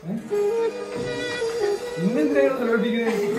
ഇന്നെന്തിനാണ് പ്രലോഭിക്കുന്നത്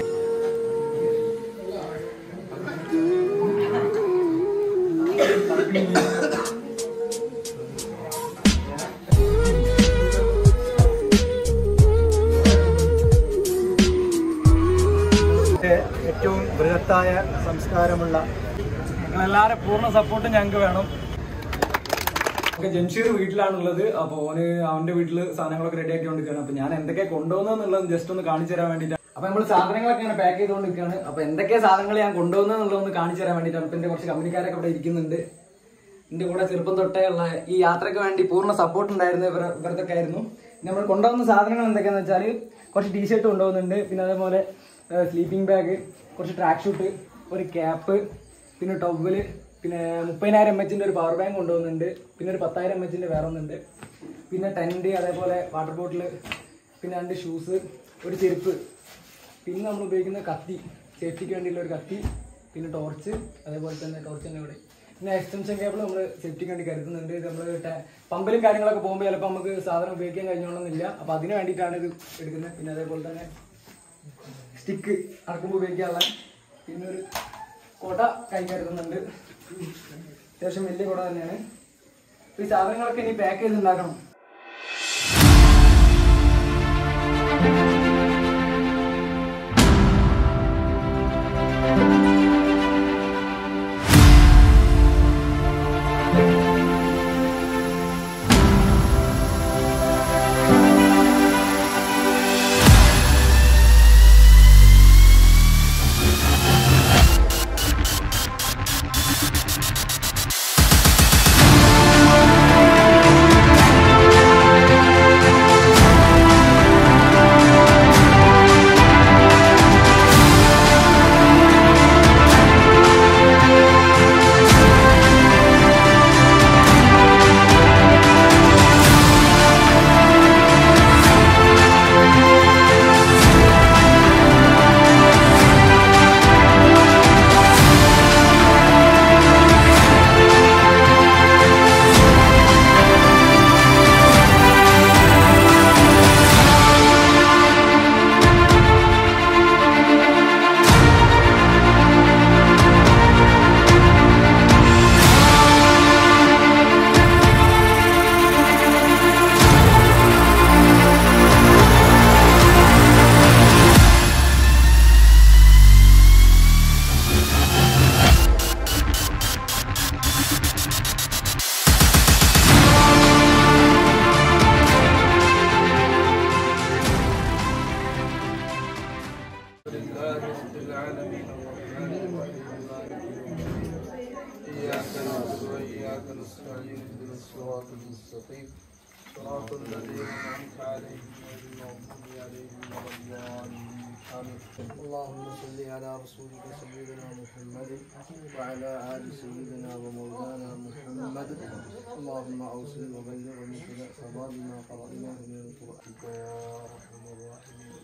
ഏറ്റവും ബൃഹത്തായ സംസ്കാരമുള്ള നിങ്ങളെല്ലാവരും പൂർണ്ണ സപ്പോർട്ട് ഞങ്ങൾക്ക് വേണം ഒക്കെ ജംഷീർ വീട്ടിലാണുള്ളത് അപ്പൊ ഓന് അവന്റെ വീട്ടില് സാധനങ്ങളൊക്കെ റെഡി ആക്കിക്കൊണ്ടിരിക്കുകയാണ് അപ്പൊ ഞാൻ എന്തൊക്കെ കൊണ്ടുവന്നുള്ളത് ജസ്റ്റ് ഒന്ന് കാണിച്ചു തരാൻ വേണ്ടിട്ട് അപ്പൊ നമ്മൾ സാധനങ്ങളൊക്കെ ഇങ്ങനെ പാക്ക് ചെയ്തുകൊണ്ടിരിക്കുകയാണ് അപ്പൊ എന്തൊക്കെ സാധനങ്ങൾ ഞാൻ കൊണ്ടുവന്നുള്ളതൊന്ന് കാണിച്ചു തരാൻ വേണ്ടിട്ടാണ് ഇപ്പൊ എന്റെ കുറച്ച് കമ്പനിക്കാരൊക്കെ ഇവിടെ ഇരിക്കുന്നുണ്ട് എന്റെ കൂടെ ചെറുപ്പം തൊട്ടേ ഉള്ള ഈ യാത്രയ്ക്ക് വേണ്ടി പൂർണ്ണ സപ്പോർട്ട് ഉണ്ടായിരുന്നു ഇവർ ഇവരത്തൊക്കെ ആയിരുന്നു നമ്മൾ കൊണ്ടുവന്ന സാധനങ്ങൾ എന്തൊക്കെയാന്ന് വെച്ചാൽ കുറച്ച് ടീഷർട്ട് കൊണ്ടുപോകുന്നുണ്ട് പിന്നെ അതേപോലെ സ്ലീപ്പിംഗ് ബാഗ് കുറച്ച് ട്രാക്ക് ഷൂട്ട് ഒരു ക്യാപ്പ് പിന്നെ ടവല് പിന്നെ മുപ്പതിനായിരം എം എച്ചിന്റെ ഒരു പവർ ബാങ്ക് കൊണ്ടുപോകുന്നുണ്ട് പിന്നെ ഒരു പത്തായിരം എം എച്ചിന്റെ വേറെ ഒന്നുണ്ട് പിന്നെ ടെന്റ് അതേപോലെ വാട്ടർ ബോട്ടിൽ പിന്നെ രണ്ട് ഷൂസ് ഒരു ചെരുപ്പ് പിന്നെ നമ്മൾ ഉപയോഗിക്കുന്ന കത്തി സേഫ്റ്റിക്ക് വേണ്ടിയുള്ള ഒരു കത്തി പിന്നെ ടോർച്ച് അതേപോലെ തന്നെ ടോർച്ച് തന്നെ ഇവിടെ പിന്നെ എക്സ്റ്റൻഷൻ കേബിൾ നമ്മൾ സേഫ്റ്റിക്ക് വേണ്ടി കരുതുന്നുണ്ട് ഇത് നമ്മൾ പമ്പിലും കാര്യങ്ങളൊക്കെ പോകുമ്പോൾ ചിലപ്പോൾ നമുക്ക് സാധനം ഉപയോഗിക്കാൻ കഴിഞ്ഞോളന്നില്ല അപ്പോൾ അതിന് വേണ്ടിയിട്ടാണ് ഇത് എടുക്കുന്നത് പിന്നെ അതേപോലെ തന്നെ സ്റ്റിക്ക് അടക്കുമ്പോൾ ഉപയോഗിക്കാനുള്ള പിന്നെ ഒരു കൊട കൈ കരുതുന്നുണ്ട് അത്യാവശ്യം വലിയ കൊട തന്നെയാണ് അപ്പോൾ ഈ സാധനങ്ങളൊക്കെ ഇനി പാക്ക് ചെയ്തുണ്ടാക്കണം لله رب العالمين الرحمن الرحيم مالك يوم الدين إياك نعبد وإياك نستعين اهدنا الصراط المستقيم صراط الذين أنعمت عليهم غير المغضوب عليهم ولا الضالين آمين اللهم صل على رسولك سيدنا محمد وعلى آل سيدنا ومولانا محمد اللهم أوصل وبلغ مثل ثواب ما قرأناه من القرآن يا أرحم الراحمين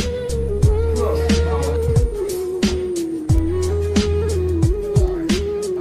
Thank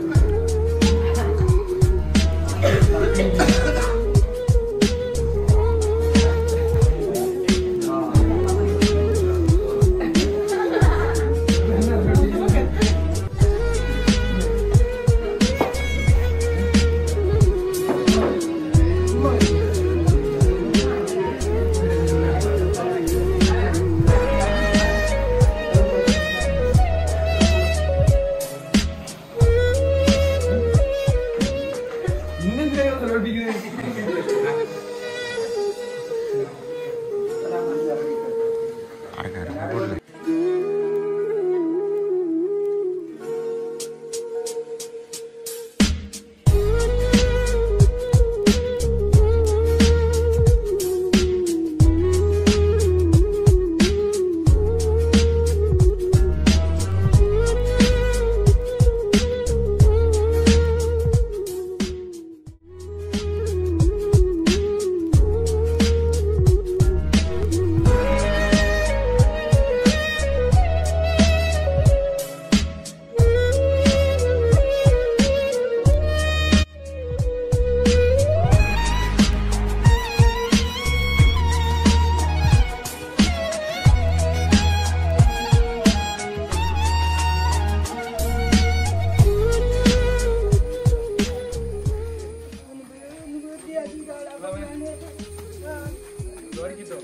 ദ്വാരിക്കിട്ടോ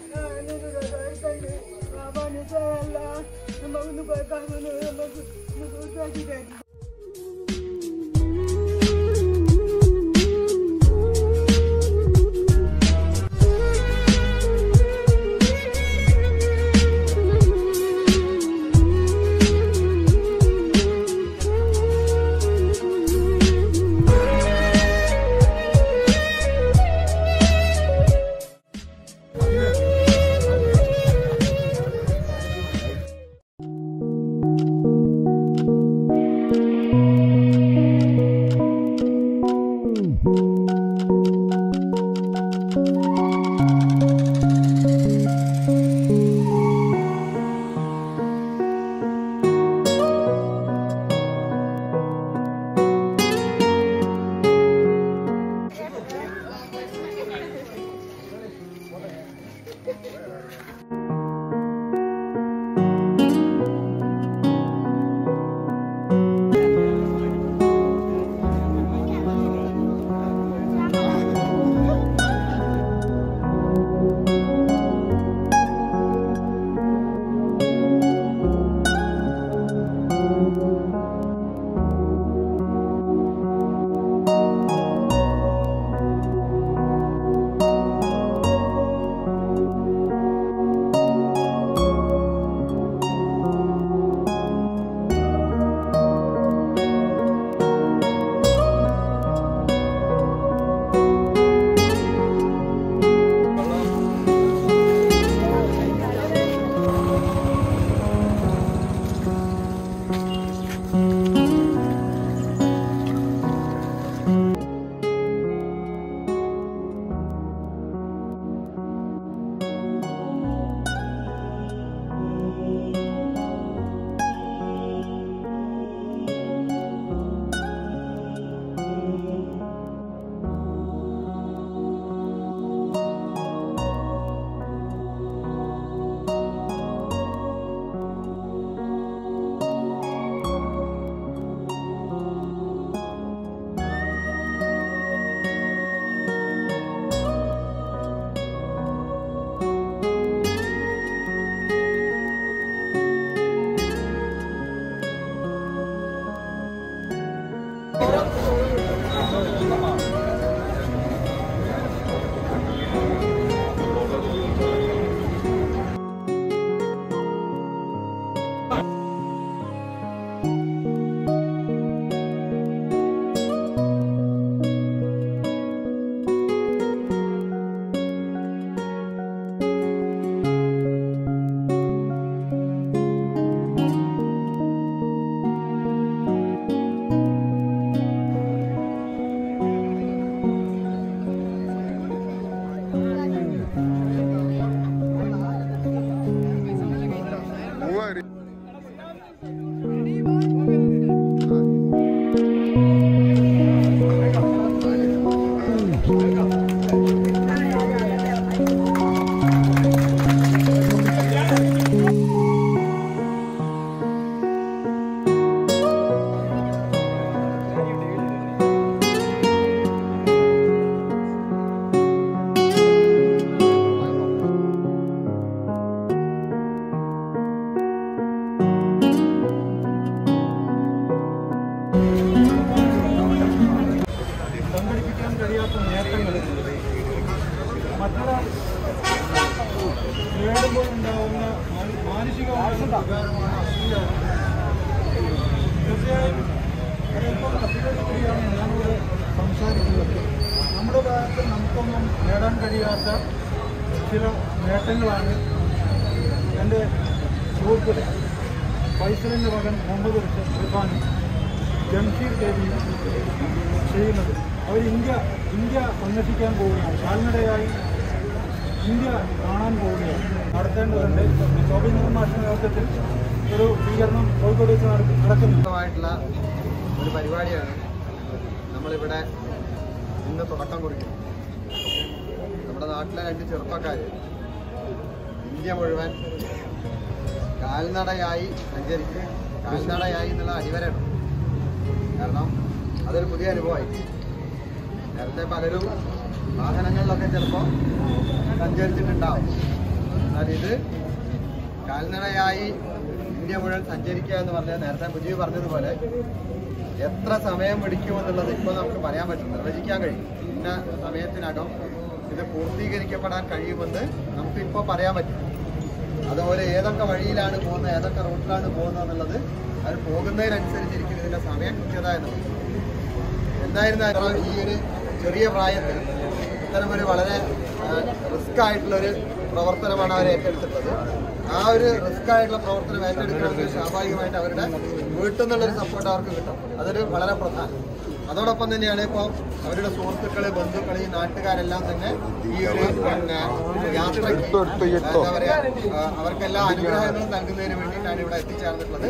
സംഘടിപ്പിക്കാൻ കഴിയാത്ത നേട്ടങ്ങൾ മറ്റൊരാൾ നേടുമ്പോൾ ഉണ്ടാവുന്ന മാന- മാനസികമായിട്ടുള്ള വികാരമാണ് അസൂയ തീർച്ചയായും ഒരല്പം അസൂയോടുകൂടിയാണ് ഞാനിവിടെ സംസാരിക്കുന്നത് നമ്മുടെ കാലത്ത് നമുക്കൊന്നും നേടാൻ കഴിയാത്ത ചില നേട്ടങ്ങളാണ് എൻ്റെ സുഹൃത്തുക്കൾ ഫൈസലിൻ്റെ മകൻ മുഹമ്മദ് റിഫാനും ജംഷീർ ദേവിയും ചെയ്യുന്നത് അവർ ഇന്ത്യ ഇന്ത്യ സന്ദർശിക്കാൻ പോവുകയാണ് കാൽനടയായി ഇന്ത്യ കാണാൻ പോവുകയാണ് നടത്തേണ്ടതുണ്ട് ശോഭീന്ദ്രൻ മാഷിന്റെ നേതൃത്വത്തിൽ ഒരു സ്വീകരണം കോഴിക്കോട് വെച്ച് നട- നടക്കുന്നുണ്ട് ആയിട്ടുള്ള ഒരു പരിപാടിയാണ് നമ്മളിവിടെ ഇന്ന് തുടക്കം കുറിക്കുന്നത് നമ്മുടെ നാട്ടിലെ രണ്ട് ചെറുപ്പക്കാർ ഇന്ത്യ മുഴുവൻ കാൽനടയായി സഞ്ചരിച്ച് കാൽനടയായി എന്നുള്ള അടിവരണം കാരണം അതൊരു പുതിയ അനുഭവമായി നേരത്തെ പലരും വാഹനങ്ങളിലൊക്കെ ചിലപ്പോൾ സഞ്ചരിച്ചിട്ടുണ്ടാവും എന്നാൽ ഇത് കാൽനടയായി ഇന്ത്യ മുഴുവൻ സഞ്ചരിക്കുക എന്ന് പറഞ്ഞാൽ നേരത്തെ മുജീബ് പറഞ്ഞതുപോലെ എത്ര സമയം പിടിക്കുമെന്നുള്ളത് ഇപ്പോൾ നമുക്ക് പറയാൻ പറ്റും നിർവചിക്കാൻ കഴിയും ഇന്ന സമയത്തിനകം ഇത് പൂർത്തീകരിക്കപ്പെടാൻ കഴിയുമെന്ന് നമുക്ക് ഇപ്പോൾ പറയാൻ പറ്റും അതുപോലെ ഏതൊക്കെ വഴിയിലാണ് പോകുന്നത് ഏതൊക്കെ റൂട്ടിലാണ് പോകുന്നത് എന്നുള്ളത് അത് പോകുന്നതിനനുസരിച്ചിരിക്കും ഇതിന്റെ സമയം കൃത്യത എന്നുള്ളത് എന്തായിരുന്നാലും ഈ ഒരു ചെറിയ പ്രായത്തിൽ ഇത്തരമൊരു വളരെ റിസ്ക് ആയിട്ടുള്ള ഒരു പ്രവർത്തനമാണ് അവർ ഏറ്റെടുത്തിട്ടുള്ളത് ആ ഒരു റിസ്ക് ആയിട്ടുള്ള പ്രവർത്തനം ഏറ്റെടുക്കണമെങ്കിൽ സ്വാഭാവികമായിട്ട് അവരുടെ വീട്ടിൽ നിന്നുള്ളൊരു സപ്പോർട്ട് അവർക്ക് കിട്ടും അതൊരു വളരെ പ്രധാനം അതോടൊപ്പം തന്നെയാണ് ഇപ്പോൾ അവരുടെ സുഹൃത്തുക്കള് ബന്ധുക്കള് ഈ നാട്ടുകാരെല്ലാം തന്നെ ഈ ഒരു പിന്നെ യാത്രയ്ക്ക് എന്താ പറയാ ആ, അവർക്കെല്ലാം അനുഗ്രഹങ്ങളും നൽകുന്നതിന് വേണ്ടിയിട്ടാണ് ഇവിടെ എത്തിച്ചേർന്നിട്ടുള്ളത്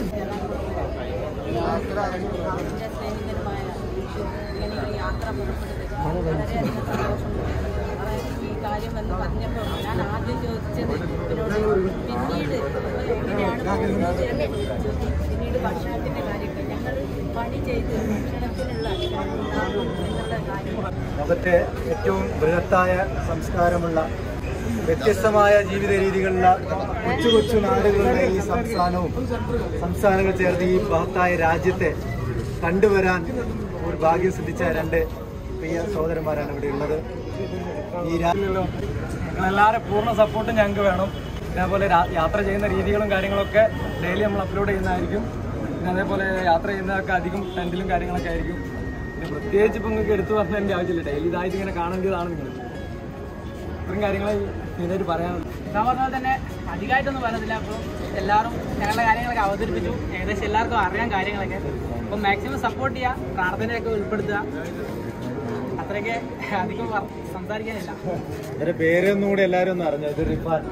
വളരെ സ്നേഹിതരുമായ ഇങ്ങനെ ഒരു യാത്ര പുറപ്പെടുന്നത് വളരെയധികം സന്തോഷമുണ്ട് അവൻ ഈ കാര്യം എന്ന് പറഞ്ഞപ്പോൾ ഞാൻ ആദ്യം ചോദിച്ചത് ഇവരോട് പിന്നീട് എങ്ങനെയാണ് പോകുന്നത് എന്ന് ചോദിച്ചു. പിന്നീട് ഭക്ഷണത്തിന്റെ കാര്യമൊക്കെ ഞങ്ങൾ പണി ചെയ്ത് ഭക്ഷണത്തിനുള്ള ഉണ്ടാകും എന്നുള്ള കാര്യം ലോകത്തെ ഏറ്റവും ബൃഹത്തായ സംസ്കാരമുള്ള വ്യത്യസ്തമായ ജീവിത രീതികളുള്ള കൊച്ചു കൊച്ചു നാടുകളുടെ ഈ സംസ്ഥാനവും സംസ്ഥാനങ്ങൾ ചേർന്ന് ഈ ബൃഹത്തായ രാജ്യത്തെ കണ്ടുവരാൻ ഒരു ഭാഗ്യം സിദ്ധിച്ച രണ്ട് പ്രിയ സഹോദരന്മാരാണ് ഇവിടെ ഉള്ളത് ഈ എല്ലാവരും പൂർണ്ണ സപ്പോർട്ടും ഞങ്ങൾക്ക് വേണം പിന്നെ അതുപോലെ രാ- യാത്ര ചെയ്യുന്ന രീതികളും കാര്യങ്ങളൊക്കെ ഡെയിലി നമ്മൾ അപ്ലോഡ് ചെയ്യുന്നതായിരിക്കും പിന്നെ അതേപോലെ യാത്ര ചെയ്യുന്നതൊക്കെ അധികം ടെൻറ്റിലും കാര്യങ്ങളൊക്കെ ആയിരിക്കും പിന്നെ പ്രത്യേകിച്ച് ഇപ്പം നിങ്ങൾക്ക് എടുത്തു പറഞ്ഞതിൻ്റെ ആവശ്യമില്ല ഡെയിലി ഇതായിട്ട് ഇങ്ങനെ കാണേണ്ടതാണ് നിങ്ങൾ ഇത്രയും കാര്യങ്ങളെ ഇതിനായിട്ട് പറയാനുള്ളൂ ഞാൻ പറഞ്ഞ പോലെ തന്നെ അധികമായിട്ടൊന്നും പറയുന്നില്ല അപ്പോൾ എല്ലാവരും ഞങ്ങളുടെ കാര്യങ്ങളൊക്കെ അവതരിപ്പിച്ചു ഏകദേശം എല്ലാവർക്കും അറിയാം കാര്യങ്ങളൊക്കെ അപ്പം മാക്സിമം സപ്പോർട്ട് ചെയ്യുക പ്രാർത്ഥനയൊക്കെ ഉൾപ്പെടുത്തുക അത്രയൊക്കെ അധികം വർ- സംസാരിക്കാനില്ല ഇതിന്റെ പേരൊന്നും കൂടി എല്ലാവരും ഒന്ന് അറിഞ്ഞു ഇത് റിഫാൻ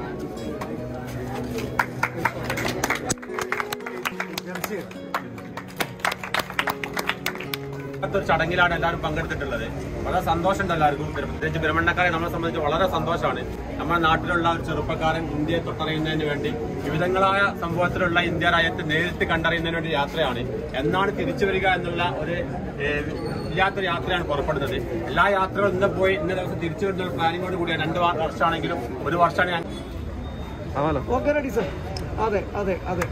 ജംഷീർ അങ്ങനത്തെ ഒരു ചടങ്ങിലാണ് എല്ലാവരും പങ്കെടുത്തിട്ടുള്ളത് വളരെ സന്തോഷമുണ്ട് എല്ലാവർക്കും പ്രത്യേകിച്ച് ബ്രഹ്മണ്ണക്കാരെ നമ്മളെ സംബന്ധിച്ച് വളരെ സന്തോഷമാണ് നമ്മുടെ നാട്ടിലുള്ള ഒരു ചെറുപ്പക്കാരൻ ഇന്ത്യയെ തൊട്ടറിയുന്നതിന് വേണ്ടി വിവിധങ്ങളായ സംഭവത്തിലുള്ള ഇന്ത്യ രാജ്യത്തെ നേരിട്ട് കണ്ടറിയുന്നതിന് വേണ്ടി യാത്രയാണ് എന്നാണ് തിരിച്ചു വരിക എന്നുള്ള ഒരു ഏഹ്, ഇല്ലാത്തൊരു യാത്രയാണ് പുറപ്പെടുന്നത് എല്ലാ യാത്രകളും ഇന്ന് പോയി ഇന്ന ദിവസം തിരിച്ചു വരുന്ന ഒരു പ്ലാനിങ്ങോട് കൂടിയാണ് രണ്ട് വ- വർഷമാണെങ്കിലും ഒരു വർഷമാണ് ഞാൻ ഓക്കെ റെഡി സർ അതെ അതെ അതെ